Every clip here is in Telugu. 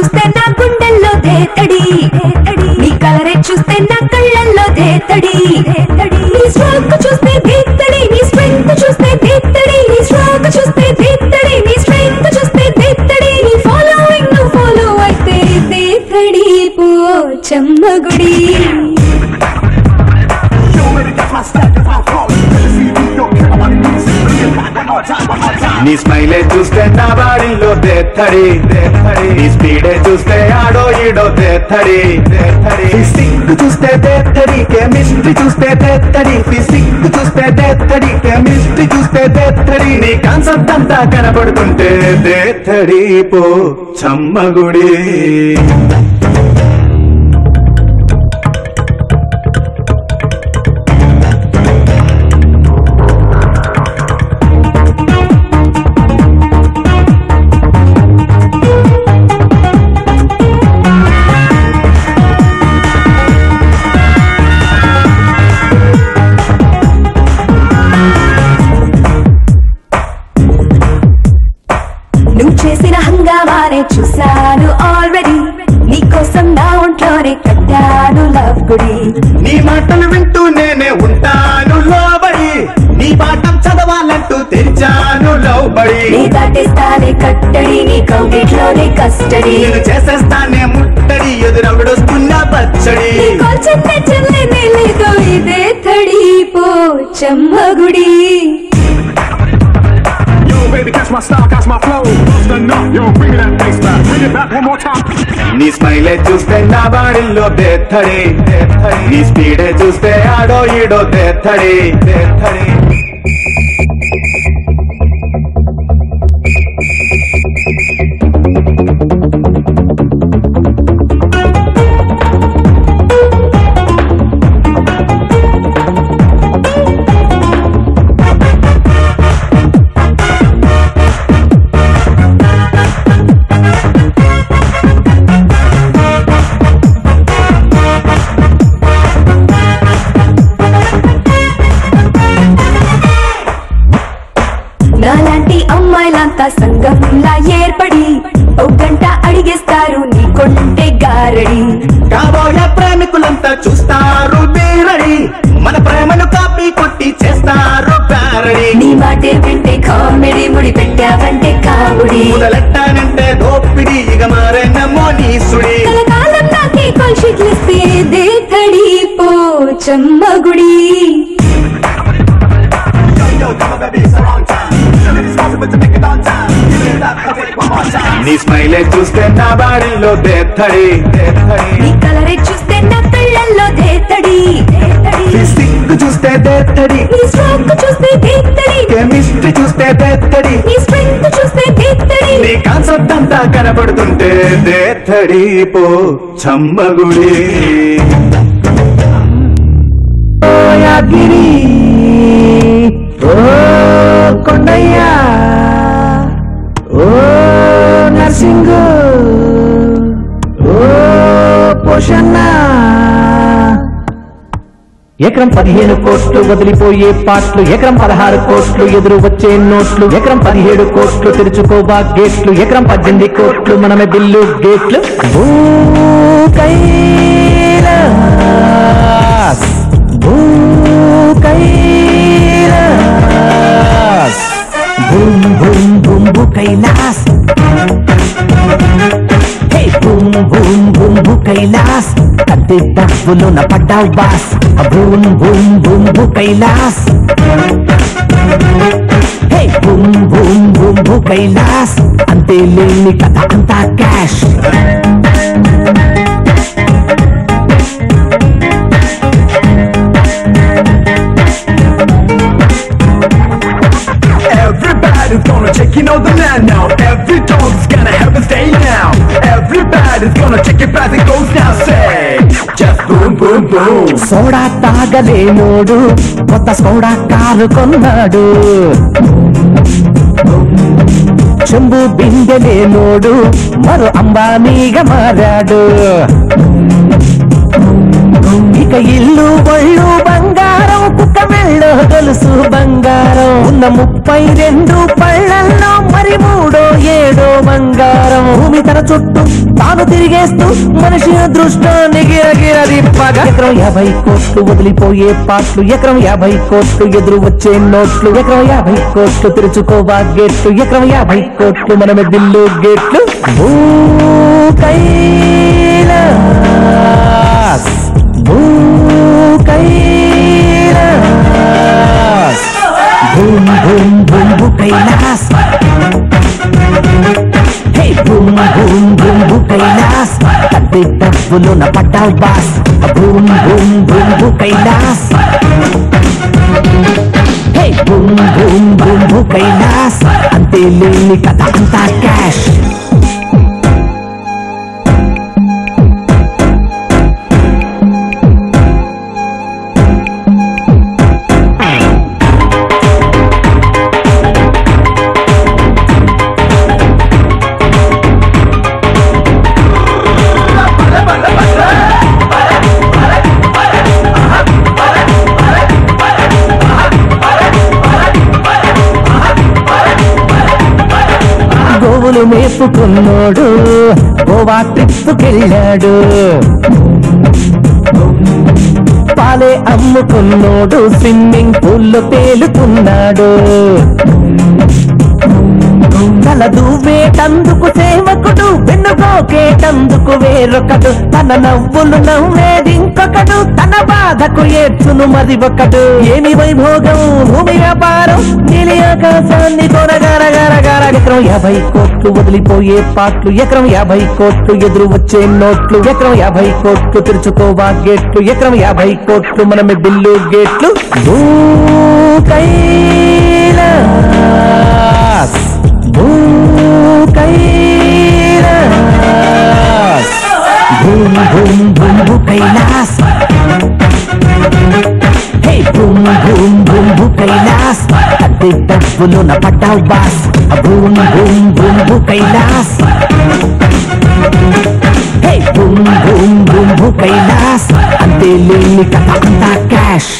చూస్తే నా గుండెల్లో దేతడి నీ కలరే చూస్తే నా కళ్ళల్లో దేతడి నీ స్ట్రోక్ చూస్తే దేత్తడి నీ స్ట్రెంగ్త్ చూస్తే దేత్తడి నీ స్ట్రోక్ చూస్తే దేత్తడి నీ స్ట్రెంగ్త్ చూస్తే దేత్తడి నీ ఫాలోయింగ్ నువ్వు ఫాలో అయితే దేతడి పో చెమ్మగుడి నీ స్మైలే చూస్తే నా బాడీలో దేత్తడి నీ స్పీడే చూస్తే ఆడో ఈడో దేత్తడి ఫిజిక్ చూస్తే దేత్తడి కెమిస్ట్రీ చూస్తే దేత్తడి ఫిజిక్ చూస్తే దేత్తడి కెమిస్ట్రీ చూస్తే దేత్తడి నీ కాన్సెప్ట్ అంతా కనబడుతుంటే దేత్తడి పో చమ్మగుడి నువ్వు చేసిన హంగామానే చూశాను ఆల్రెడీ నీకోసం నా ఒంట్లోనే కట్టాను లవ్ గుడి నీ మాటలు వింటూ నేనే ఉంటాను లోబడి నీ పాఠం చదవాలంటూ తెరిచాను లోబడి నీ దాటిస్తానే కట్టడి నీ కౌగిట్లోనే కస్టడీ నేను చేసేస్తానే ముట్టడి ఎదురవిడొస్తున్న పచ్చడి నీ కొంచెం చెల్లెనే లేదో ఇదే తడి పో చెమ్మగుడి Yo, baby, catch my style, catch my flow. Bust the nut, yo, bring that bass back. Bring it back one more time. నీ స్మైలే చూస్తే నా బాడీలో దేత్తడి నీ స్పీడే చూస్తే ఆడో ఈడో దేత్తడి దేత్తడి నాలాంటి అమ్మాయిలంతా సంఘంలా ఏర్పడి ఓ గంట అడిగేస్తారు నీ కొంటే గారడి కాబోయే ప్రేమికులంతా చూస్తారు బీరడి మన ప్రేమను కాపీ కొట్టి చేస్తారు ప్యారడి నీ మాటే వింటే కామెడీ ముడి పెట్టావంటే కావుడి మొదలెట్టానంటే దోపిడి ఇక మారేనమ్మో నీ సుడి కలకాలం నాకే కాల్ షీట్లు ఇస్తే దే తడి పో చెమ్మగుడి నీ స్మైలే చూస్తే నా బాడీలో దేత్తడి నీ కలరే చూస్తే నా కళ్ళల్లో దేతడి ఫిజిక్ చూస్తే దేత్తడి నీ స్ట్రోక్ చూస్తే దేతడి కెమిస్ట్రీ చూస్తే దేత్తడి నీ స్ట్రెంగ్త్ చూస్తే దేతడి నీ కాన్సెప్ట్ అంతా కనబడుతుంటే దేత్తడి పో చమ్మగుడి ఓ యాదగిరి ఓ కొండయ్య ఓ నర్సింగ్ ఓ పోషన్న ఎకరం పదిహేను కోట్లు వదిలిపోయే పాటలు ఎకరం పదహారు కోట్లు ఎదురు వచ్చే నోట్లు ఎకరం పదిహేడు కోట్లు తెరుచుకోవా గేట్లు ఎకరం పద్దెనిమిది కోట్లు మనమే బిల్లు గేట్లు భూ కైలాస్ భూ Kailash boom boom boom boo Kailash hey boom boom boom boo Kailash కత్తి డబ్బులు నా పడ్డావు boss boom boom boom boo Kailash hey boom boom boom boo Kailash అంతే లేని కథ అంతా cash Everybody's gonna check, you know the man now. Every dog's gonna have a day now. Everybody's gonna check it as it goes now. Say, just boom, boom, boom. Soda తాగలేనోడు కొత్త సోడా కారు కొన్నాడు చెంబు బిందెలేనోడు మరో అంబానీగా మారాడు ఇక ఇల్లు ఒళ్ళు బంగారం కుక్క మెళ్ళో గొలుసు బంగారం ఉన్న ముప్పై రెండు పళ్ళల్లో మరి మూడో ఏడో బంగారం భూమి తన చుట్టూ తాను తిరిగేస్తూ మనిషి అదృష్టాన్ని గిరగిర దిప్పగా ఎకరం యాభై కోట్లు వదిలిపోయే పాటలు ఎకరం యాభై కోట్లు ఎదురు వచ్చే నోట్లు ఎకరం యాభై కోట్లు తెరుచుకోవా గేట్లు ఎకరం యాభై కోట్లు మనమే దిల్లు గేట్లు భూ కైలాస్ భూ Kailash boom boom boom boo Kailash hey boom boom boom boo Kailash అద్దె డబ్బులు నా పట్టావు boss boom boom boom boo Kailash hey boom boom boom boo Kailash అంతే లేని కథ అంతా క్యాష్ గోవులు మేపుకున్నోడు గోవా ట్రిప్పుకెళ్ళాడు పాలే అమ్ముకున్నోడు స్విమ్మింగ్ పూల్లో తేలుతున్నాడు తల దువ్వేటందుకు సేవకుడు వెన్నుకోకేటందుకు వేరొకడు తన నవ్వులు నవ్వేది ఇంకొకడు తన బాధకు ఏడ్చును మరి ఒకడు ఏమి వైభోగం భూమి వ్యాపారం నీలి ఆకాశాన్ని కొనగరగరగర ఎకరం యాభై కోట్లు వదిలిపోయే పాటలు ఎకరం యాభై కోట్లు ఎదురు వచ్చే నోట్లు ఎకరం యాభై కోట్లు తెరుచుకోవా గేట్లు ఎకరం యాభై కోట్లు మనమే బిల్లు గేట్లు భూ కైలాస్ భూ Kailash boom boom boom boo Kailash hey boom boom boom boo Kailash అద్దె డబ్బులు నా పట్టావు boss boom boom boom boo Kailash hey boom boom boom boo Kailash అంతే లేని కథ అంతా క్యాష్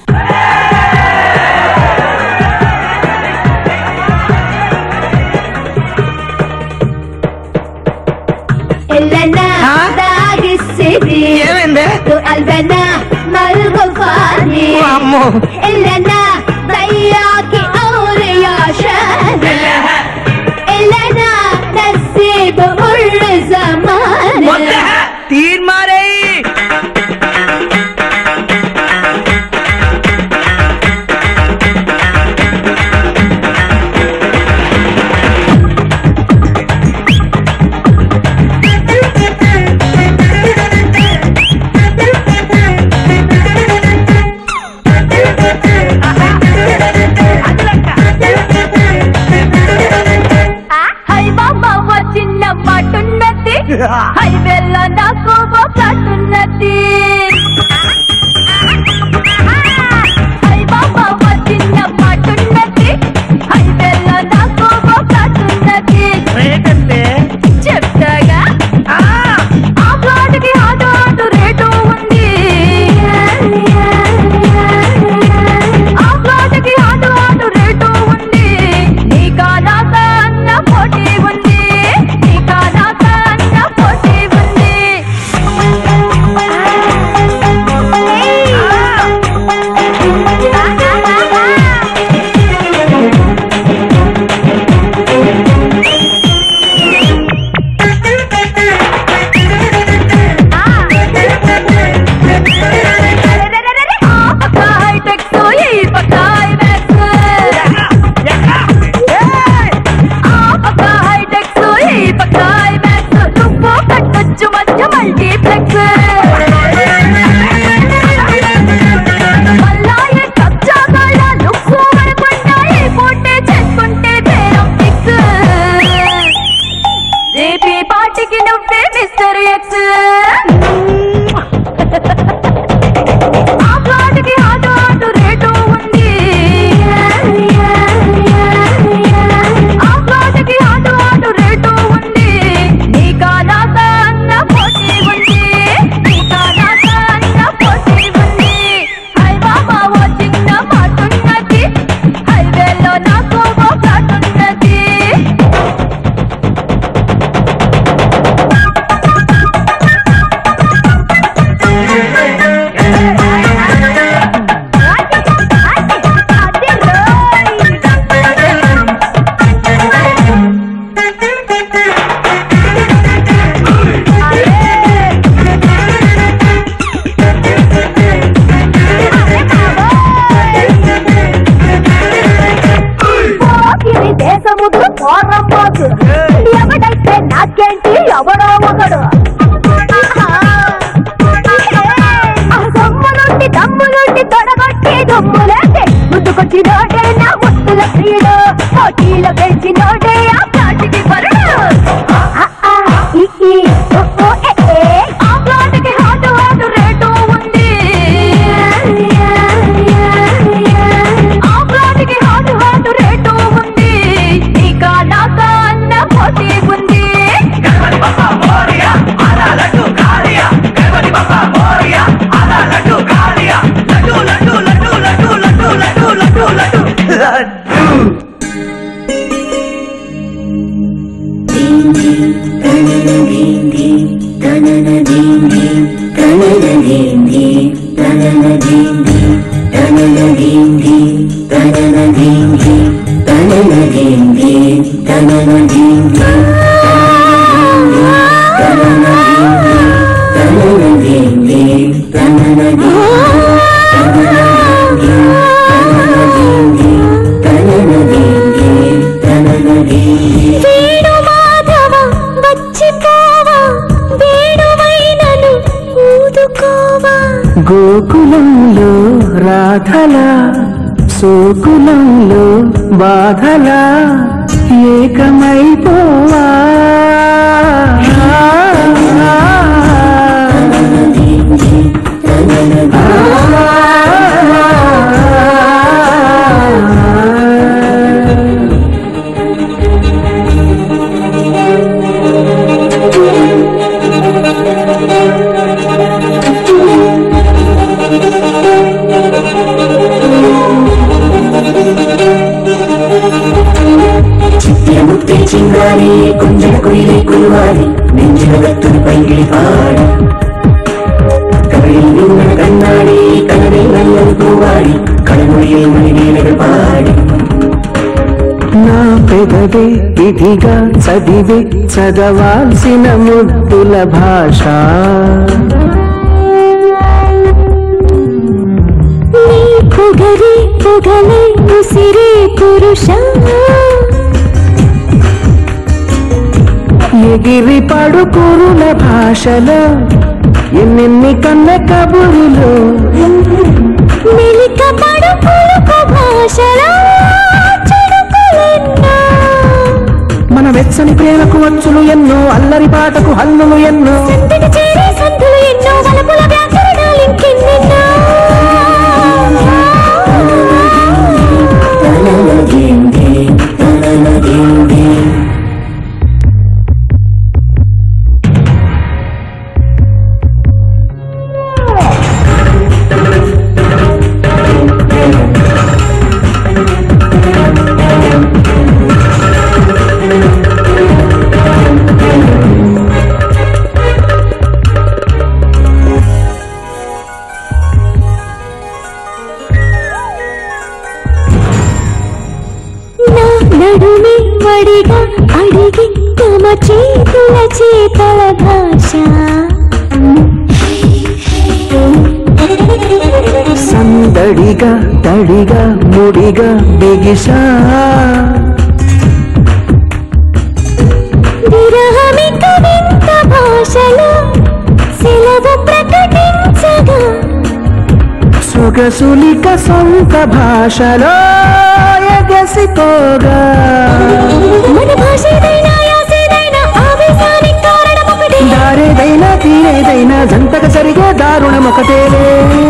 ఎల్లనా దాగిసిది ఏమైంది అల్బనా మల్గఫాని అమ్మో ఎల్లనా దయ్యాకి ఔర్ యాషన్ ఎల్లనా నసీబ్ ఉల్ జమాన్ తీర్ మారే హై బాబా వచ్చిన మాటున్నది హై వెళ్ళ నాకు ఒకటున్నది హై బాబా వచ్చిన మాటున్నది హై వెళ్ళ నాకు ఒకటున్నది చెప్తాగా ఆ ప్లాట్కి అటు అటు రేటు ఉంది ఆ ప్లాట్కి అటు అటు రేటు ఉంది నీకా నాకా అన్న పోటీ ఉంది నీకా నాకా అన్న పోటీ ఉంది రేపీ పాటికి నువ్వే మిస్టర్ ఎక్స్ ఆ ప్లాట్కి అటు అటు రేటు ఉంది ఆ ప్లాట్కి అటు అటు రేటు ఉంది నీకా నాకా అన్న పోటీ ఉంది వచ్చినోడే నా ముత్తుల ప్రియుడు పోటీలో గెలిచినోడే ఆ ప్లాటికి వరుడు ఆ, ఆ, ఈ, ఈ, ఓ, ఓ, ఏ, ఏ. ఆ ప్లాటికి హాటు హాటు రేటు ఉంది ఆ ప్లాటికి హాటు హాటు రేటు ఉంది నీకా నాకా అన్న పోటీ ఉంది వేణు మాధవ వచ్చిపోవా వేణువైనను ఊదుకోవా గోకులంలో రాధల సోకులంలో బాధల ఏకమైపోవా చిత్రముక్తి చింగారి కొంజన కుయిలే కురువారి నెంచిన వెత్తుని పైకిడి పాడి కవిళ్ళు కన్నాడి కనడే నల్లని పూవాడి కడమొழியில் మణివేలగ పాడి నా పెదవే ఇదిగా చదివే చదవాల్సిన ముద్దుల భాష నీ పొగరే పొగలే ఉసిరే పురుష ఎగిరి పడుకురుల భాషలో ఎన్నెన్ని కన్న కబురులు మెలిక పడు పులుకు భాషలో చెడుకులెన్నో మన వెచ్చని ప్రేమకు వచ్చులు ఎన్నో అల్లరి పాటకు హల్లులు ఎన్నో సంతటి చేరే సంతులు ఎన్నో వలపుల వ్యాకరణాలు ఇంకెన్నెన్నో నా నడుమే వడిగా అడిగి తమ చేతుల చేతల భాష సందడిగా తడిగా ముడిగా బిగిసా విరహమిక వింత భాషలో సెలవు ప్రకటించగా సొగసులిక సొంత భాషలో ఎగసిపోగా మన భాష ఏదైనా యాసేదైనా ఆవేశానికి కారణం ఒకటే దారేదైనా తీరేదైనా జంటగా సరిగే దారుణం ఒకటేలే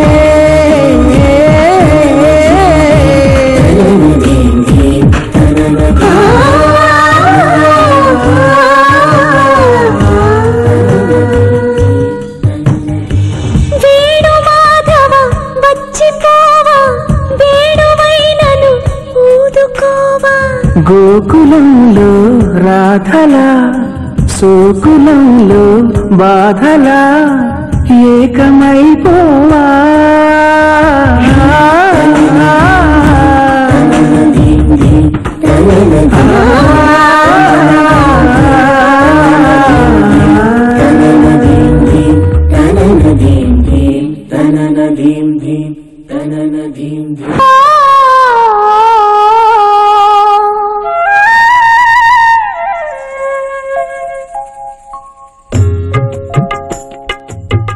వేణు మాధవ వచ్చిపోవా వేణువైనను ఊదుకోవా గోకులంలో రాధల సోకులంలో బాధల ఏకమైపోవా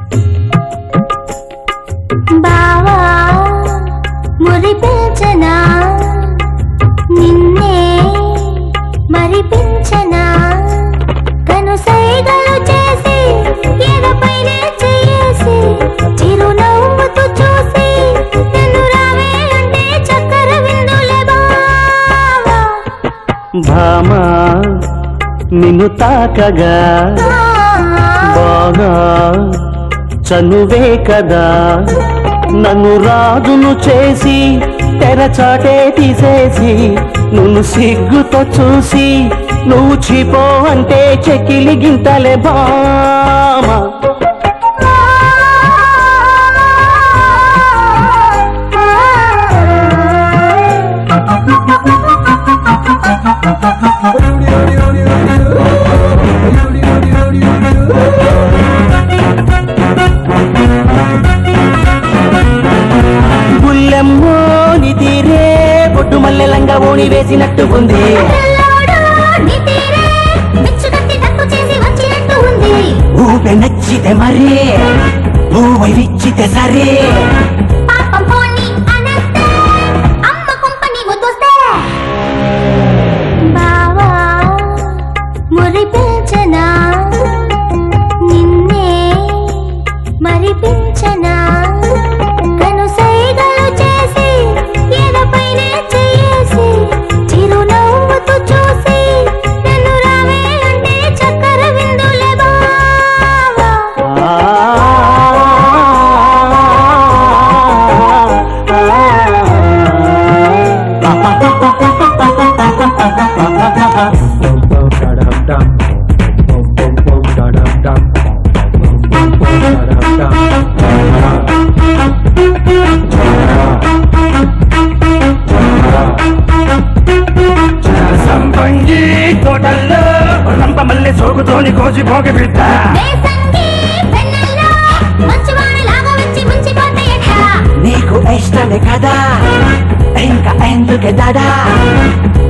బావా మురిపించనా భామా నిన్ను తాకగా బాగా చనువే కదా నన్ను రాజును చేసి తెరచాటే తీసేసి నువ్వు సిగ్గుతో చూసి నువ్వు చీపో అంటే చెక్కిలి గింతలే బామా గుల్లెమ్మో నిదిరే బొడ్డు మల్లెలంగా ఓణి వేసినట్టు ఉంది పిల్లోడు నీ తీరే మెచ్చుకట్టి తప్పు చేసి వచ్చినట్టు ఉంది ఊపె నచ్చితే మరే ఊవై విచ్చితే సరే పాపం పోని అనస్తే అమ్మ కొంపని ముద్దొస్తే బావా మురిపించనా నిన్నే మరిపించనా కనుసైగలు చేసి ఎదపైనే చేసి చిరునవ్వుతూ చూసి నన్ను రావే అంటే చక్కర విందులే బావా సంపంగి తోటల్లో రంప మల్లె సోకుతోని కోసి పోక బిడ్డ వేసంగి వెన్నెల్లో మంచువానలాగా వచ్చి ముంచిపోతే ఎట్టా నీకు ఇష్టమే కదా ఇంకా ఎందుకు దాదా